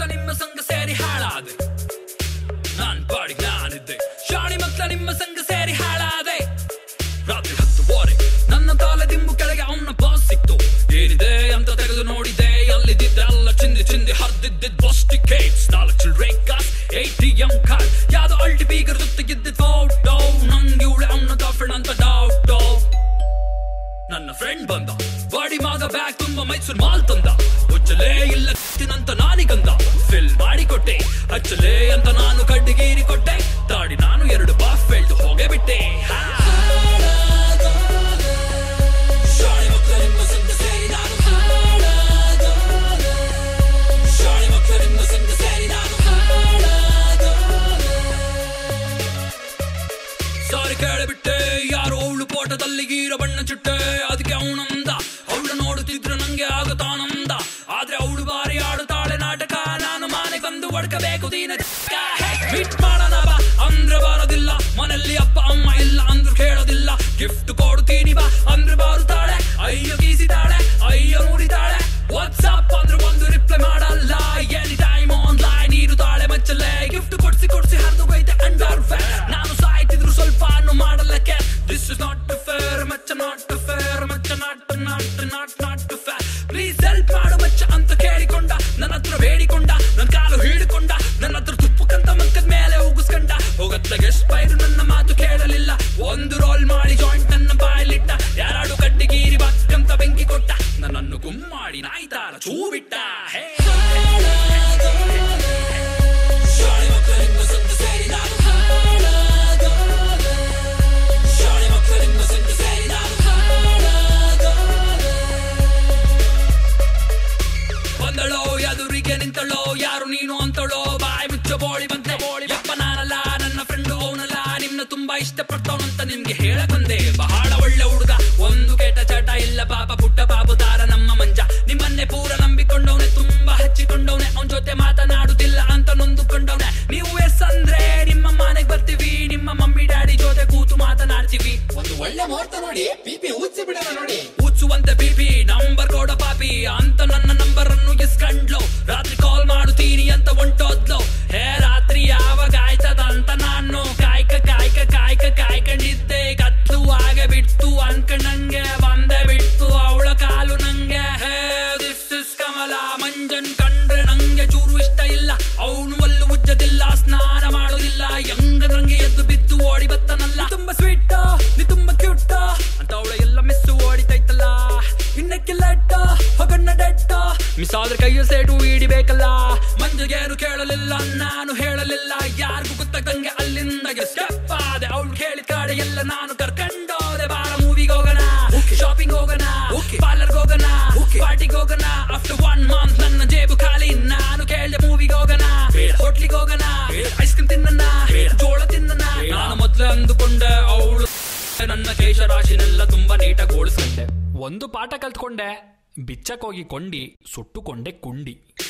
ನಿಮ್ಮ ಸಂಘ ಸೇರಿ ಹಾಳಾದೆ ನಾನ್ ಪಾಡಿಗೆ ನಾನಿದ್ದೆ ಶಾಣಿ ಮಕ್ಳ ನಿಮ್ಮ ಸಂಘ ಸೇರಿ ಹಾಳಾದೆ ರಾತ್ರಿ ಹತ್ತುವರೆ ನನ್ನ ತಾಲೆ ದಿಂಬು ಕೆಳಗೆ ಅವನ ಬಾಸ್ ಸಿಕ್ತು ಏನಿದೆ ಅಂತ ತೆಗೆದು ನೋಡಿದೆ ಅಲ್ಲಿದ್ದಿದ್ದೆ ಅಲ್ಲ ಚಿಂದಿ ಚಿಂದಿ ಹರಿದಿದ್ದಿದ್ ಬಸ್ಟಿ ಕೇಟ್ಸ್ ನಾಲ್ಕು ಚಿಲ್ಡ್ರೆ ಕಾಸ್ ಎ ಟಿ ಎಂ ಕಾರ್ಡ್ ಯಾವ್ದೋ ಅಲ್ಟಿ ಬೀಗರ್ ಜೊತೆಗಿದ್ದ ಫೋಟೋ ನಂಗೆ ಇವಳೆ ಅವನ ಗರ್ಲ್ಫ್ರೆಂಡ್ ಅಂತ ಡೌಟೋ ನನ್ನ ಫ್ರೆಂಡ್ ಬಂದ ಬಾಡಿ ಮಾಗ ಬ್ಯಾಗ್ ತುಂಬ ಮೈಸೂರು ಮಾಲ್ ತಂದ ಹುಚ್ಚಲೇ ಇಲ್ಲ ಅಂತ ನಾನಿಗಂದ ಫಿಲ್ ಮಾಡಿ ಕೊಟ್ಟೆ ಹಚ್ಚಲೇ ಅಂತ ನಾನು ಕಡ್ಡಿಗೀರಿ ಕೊಟ್ಟೆ ತಾಡಿ ನಾನು ಎರಡು ಬಾಫ್ ಬೆಲ್ಟ್ ಹೋಗೇ ಬಿಟ್ಟೆ ಹಾ. ಶಾಲೆ ಮಕ್ಕಳ ನಿಮ್ಮ ಸಂಘ ಸೇರಿ ನಾನು ಶಾಲೆ ಮಕ್ಕಳ ನಿಮ್ಮ ಸಂಘ ಸೇರಿ ನಾನು ಸಾರಿ ಕೇಳಿಬಿಟ್ಟೆ ಯಾರೋ ಅವಳು ಪೋಟದಲ್ಲಿ ಗೀರ ಬಣ್ಣ ಚಿಟ್ಟೆ ಅದಕ್ಕೆ ಅವನಂದ ಅವಳು ನೋಡುತ್ತಿದ್ರೆ ನಂಗೆ ಆಗುತ್ತಾನಂದ ಆದ್ರೆ ಅವಳು ಬಾರಿ ಆಡುತ್ತಾಳೆ ನಾಟಕ ನಾನು ಮನೆ ಬಂದು ಒಡ್ಕಬೇಕು ದೀನ ಮೀಟ್ ಮಾಡೋಣ ಬಾ ಅಂದ್ರೆ ಬರೋದಿಲ್ಲ ಮನೆಯಲ್ಲಿ ಅಪ್ಪ ಅಮ್ಮ ಇಲ್ಲ ಅಂದ್ರು ಕೇಳೋದಿಲ್ಲ ಗಿಫ್ಟ್ ಕೊಡ್ತೀನಿ ಬಾ ಅಂದ್ರೆ ಬಾರುತ್ತಾಳೆ ಅಯ್ಯೋ ಗೀಸಿದಾಳೆ ಅಯ್ಯೋ ನುಡಿತಾಳೆ ವಾಟ್ಸಪ್ ಅಂದ್ರೆ ಒಂದು ರಿಪ್ಲೈ ಮಾಡಲ್ಲ ಎನಿ ಟೈಮ್ ಆನ್ಲೈನ್ ಇರುತ್ತಾಳೆ ಮಚ್ಚಲ್ಲೇ ಗಿಫ್ಟ್ ಕೊಡ್ಸಿ ಕೊಡ್ಸಿ ಹರಿದು ಬೈತೆ ಅಂಡರ್ ನಾನು ಸಾಯ್ತಿದ್ರು ಸ್ವಲ್ಪ ಅನ್ನು ಮಾಡಲ್ಲಕ್ಕೆ ದಿಸ್ ಇಸ್ ನಾಟ್ ಫೇರ್ ಮಚ್ಚ ನಾಟ್ ಫೇರ್ ಮಚ್ಚ not not not not fair please help ಮಾಡು ಮಚ್ಚ ಅಂತ ಕೇಳಿಕೊಂಡ ನನ್ನ ಹತ್ರ ಬೇಡಿಕೊಂಡ ನನ್ನ ಕಾಲು ಹಿಡಿಕೊಂಡ ನನ್ನ ಹತ್ರ ತುಪ್ಪಕ್ಕಂತ ಮಕ್ಕದ ಮೇಲೆ ಉಗಿಸ್ಕೊಂಡ ಹೋಗತ್ಲಾಗೆ ಸ್ಪೈರು ನನ್ನ ಮಾತು ಕೇಳಲಿಲ್ಲ ಒಂದು ರೋಲ್ ಮಾಡಿ ಜಾಯಿಂಟ್ ನನ್ನ ಬಾಯಲ್ಲಿಟ್ಟ ಯಾರಾಡು ಕಡ್ಡಿಗೀರಿ ಬಕ್ಕಂತ ಬೆಂಕಿ ಕೊಟ್ಟ ನನ್ನನ್ನು ಗುಮ್ಮಾಡಿ ನಾಯ್ತಾರ ಚೂ ಬಿಟ್ಟ ಹೇ ಶಾಲೆ ಮಕ್ಕಳಿಂದ ಸಂತ ಸೇರಿ ನಾನು ಶಾಲೆ ಮಕ್ಕಳಿಂದ ಸಂತ ಸೇರಿ ನಾನು ಬಂದಳೋ ಎದುರಿಗೆ ನಿಂತಳೋ ಯಾರು ನೀನು ಅಂತಳೋ ಬಾಯಿ ಮುಚ್ಚ ಬೋಳಿ ಬಂತೆ ಬೋಳಿ ಯಪ್ಪ ನಾನಲ್ಲ ನನ್ನ ಫ್ರೆಂಡ್ ಅವನಲ್ಲ ನಿಮ್ನ ತುಂಬಾ ಇಷ್ಟಪಡ್ತವನಂತ ನಿಮ್ಗೆ ಹೇಳಕ್ ಬಂದೆ ಬಹಳ ಒಳ್ಳೆ ಹುಡುಗ ಒಂದು ಕೆಟ್ಟ ಚಟ ಇಲ್ಲ ಪಾಪ ಪುಟ್ಟ ಬಾಬುದಾರ ನಮ್ಮ ಮಂಜ ನಿಮ್ಮನ್ನೇ ಪೂರ ನಂಬಿಕೊಂಡವನೆ ತುಂಬಾ ಹಚ್ಚಿಕೊಂಡವನೆ ಅವನ ಜೊತೆ ಮಾತನಾಡುತ್ತಿಲ್ಲ ಅಂತ ನೊಂದುಕೊಂಡವನೆ ನೀವು ಎಸ್ ಅಂದ್ರೆ ನಿಮ್ಮ ಮನೆಗ್ ಬರ್ತೀವಿ ನಿಮ್ಮ ಮಮ್ಮಿ ಡ್ಯಾಡಿ ಜೊತೆ ಕೂತು ಮಾತನಾಡ್ತೀವಿ ಒಂದು ಒಳ್ಳೆ ಮುಹೂರ್ತ ನೋಡಿ ಪಿಪಿ ಉಚ್ಚಿ ಬಿಡೋಣ ನೋಡಿ ಉಚ್ಚುವಂತೆ ಬಿಪಿ ನಂಬರ್ ಕೊಡ ಪಾಪಿ ಅಂತ ನನ್ನ ನಂಬರ್ ಅನ್ನು ಇಸ್ಕಂಡ್ಲು ರಾತ್ರಿ ಕಾಲ್ ಮಾಡುತ್ತೀನಿ ಅಂತ ಹೊಂಟೋದ್ಲು ಹೇ ರಾತ್ರಿ ಯಾವಾಗ ಆಯ್ತದಂತ ನಾನು ಕಾಯ್ಕ ಕಾಯ್ಕ ಕಾಯ್ಕ ಕಾಯ್ಕೊಂಡಿದ್ದೆ ಕತ್ತು ಆಗ ಬಿಡ್ತು ಅನ್ಕೊಂಡಂಗೆ ಬಂದೆ ಬಿಡ್ತು ಅವಳ ಕಾಲು ನಂಗೆ ಹೇ ದಿಸ್ ಇಸ್ ಕಮಲ ಮಂಜನ್ ಕಂಡ್ರೆ ನಂಗೆ ಚೂರು ಇಷ್ಟ ಇಲ್ಲ ಅವನು ಅಲ್ಲೂ ಉಜ್ಜದಿಲ್ಲ ಸ್ನಾನ ಮಾಡೋದಿಲ್ಲ ನಂಗೆ ಎದ್ದು ಬಿದ್ದು ಓಡಿ ಬತ್ತನಲ್ಲ ನೀ ತುಂಬಾ ಸ್ವೀಟ್ ನೀ ತುಂಬಾ ಕ್ಯೂಟ್ ಅಂತ ಅವಳ ಎಲ್ಲ ಮಿಸ್ ಓಡಿತೈತಲ್ಲ ಇನ್ನಕ್ಕೆ ಲೆಟ್ಟ ಹೊಗಣ್ಣ ಡೆಟ್ಟ ಮಿಸ್ ಆದ್ರೆ ಕೈಯ ಸೇಟು ಹಿಡಿಬೇಕಲ್ಲ ಮಂಜುಗೇನು ಕೇಳಲಿಲ್ಲ ನಾನು ಹೇಳಲಿಲ್ಲ ಯಾರಿಗೂ ಗೊತ್ತಾಗಂಗೆ ಅಲ್ಲಿಂದ ಸ್ಟೆಪ್ ಆದೆ ಅವಳು ಹೇಳಿದ ಕಡೆ ಎಲ್ಲ ನಾನು ಕರ್ಕೊಂಡೋದೆ ಬಾರ ಮೂವಿಗೆ ಹೋಗೋಣ ಶಾಪಿಂಗ್ ಹೋಗೋಣ ಪಾರ್ಲರ್ಗೆ ಹೋಗೋಣ ಪಾರ್ಟಿಗೆ ಹೋಗೋಣ ಆಫ್ಟರ್ ಒನ್ ಮಂತ್ ನನ್ನ ಜೇಬು ಖಾಲಿ ನಾನು ಕೇಳಿದೆ ಮೂವಿಗೆ ಹೋಗೋಣ ಹೋಟ್ಲಿಗೆ ಹೋಗೋಣ ಐಸ್ ಕ್ರೀಮ್ ತಿನ್ನಣ ಜೋಳ ತಿನ್ನಣ ನಾನು ಮೊದ್ಲೇ ಅಂದುಕೊಂಡೆ ಅವಳು ನನ್ನ ಕೇಶರಾಶಿನೆಲ್ಲ ತುಂಬಾ ನೀಟಾಗಿ ಓಡಿಸ್ಕೊಂಡೆ ಒಂದು ಪಾಠ ಕಲ್ತ್ಕೊಂಡೆ ಬಿಚ್ಚಕ್ ಹೋಗಿ ಕೊಂಡಿ ಸುಟ್ಟುಕೊಂಡೆ ಕುಂಡಿ